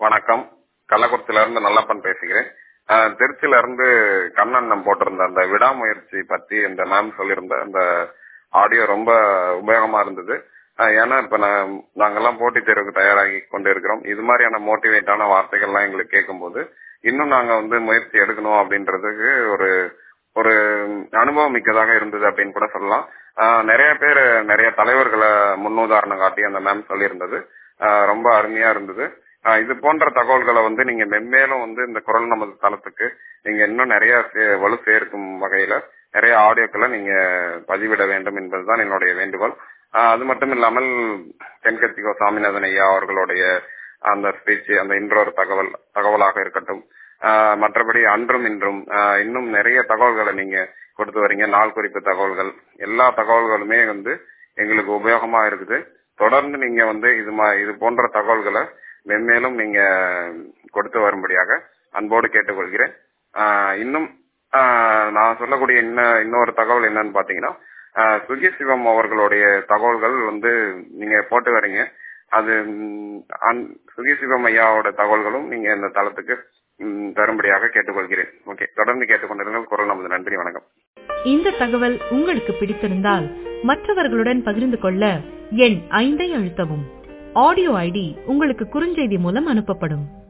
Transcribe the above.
வணக்கம் கள்ளக்குறிச்சியில இருந்து நல்லப்பன் பேசுகிறேன் அஹ், திருச்சியில இருந்து கண்ணன் போட்டிருந்த அந்த விடாமுயற்சி பத்தி இந்த மேம் சொல்லியிருந்த அந்த ஆடியோ ரொம்ப உபயோகமா இருந்தது அஹ், ஏன்னா இப்ப நான் நாங்கெல்லாம் போட்டித் தேர்வுக்கு தயாராகி கொண்டு இருக்கிறோம் இது மாதிரியான மோட்டிவேட்டான வார்த்தைகள்லாம் எங்களுக்கு கேட்கும்போது இன்னும் நாங்க வந்து முயற்சி எடுக்கணும் அப்படின்றதுக்கு ஒரு ஒரு அனுபவம் மிக்கதாக இருந்தது அப்படின்னு கூட சொல்லலாம் ஆஹ் நிறைய பேர் நிறைய தலைவர்களை முன்னுதாரணம் காட்டி அந்த மேம் சொல்லியிருந்தது ஆஹ் ரொம்ப அருமையா இருந்தது ஆஹ் இது போன்ற தகவல்களை வந்து நீங்க மென்மேலும் வந்து இந்த குரல் நமது தளத்துக்கு நீங்க இன்னும் நிறைய சே- வலு சேர்க்கும் வகையில நிறைய ஆடியோக்களை நீங்க பதிவிட வேண்டும் என்பதுதான் என்னுடைய வேண்டுகோள் ஆஹ் அது மட்டும் இல்லாமல் தென்கட்சிகோ சாமிநாதன் ஐயா அவர்களுடைய அந்த ஸ்பீச் அந்த இன்றொரு தகவல் தகவலாக இருக்கட்டும் ஆஹ் மற்றபடி அன்றும் இன்றும் ஆஹ் இன்னும் நிறைய தகவல்களை நீங்க கொடுத்து வரீங்க நாள் குறிப்பு தகவல்கள் எல்லா தகவல்களுமே வந்து எங்களுக்கு உபயோகமா இருக்குது தொடர்ந்து நீங்க வந்து இது மா- இது போன்ற தகவல்களை மென்மேலும் நீங்க கொடுத்து வரும்படியாக அன்போடு கேட்டுக்கொள்கிறேன் ஆஹ் இன்னும் ஆஹ் நான் சொல்லக்கூடிய இன்ன இன்னொரு தகவல் என்னன்னு பாத்தீங்கன்னா ஆஹ் சுகி சிவம் அவர்களுடைய தகவல்கள் வந்து நீங்க போட்டு வரீங்க அது ம், அந்- சுகி சிவம் ஐயாவோட தகவல்களும் நீங்க இந்த தளத்துக்கு ம், தரும்படியாக கேட்டுக்கொள்கிறேன் ஓகே தொடர்ந்து கேட்டுக்கொண்டிருங்கள் குரல் நமது நன்றி வணக்கம் இந்த தகவல் உங்களுக்கு பிடித்திருந்தால் மற்றவர்களுடன் பகிர்ந்து கொள்ள எண் ஐந்தை அழுத்தவும் ஆடியோ ஐடி உங்களுக்கு குறுஞ்செய்தி மூலம் அனுப்பப்படும்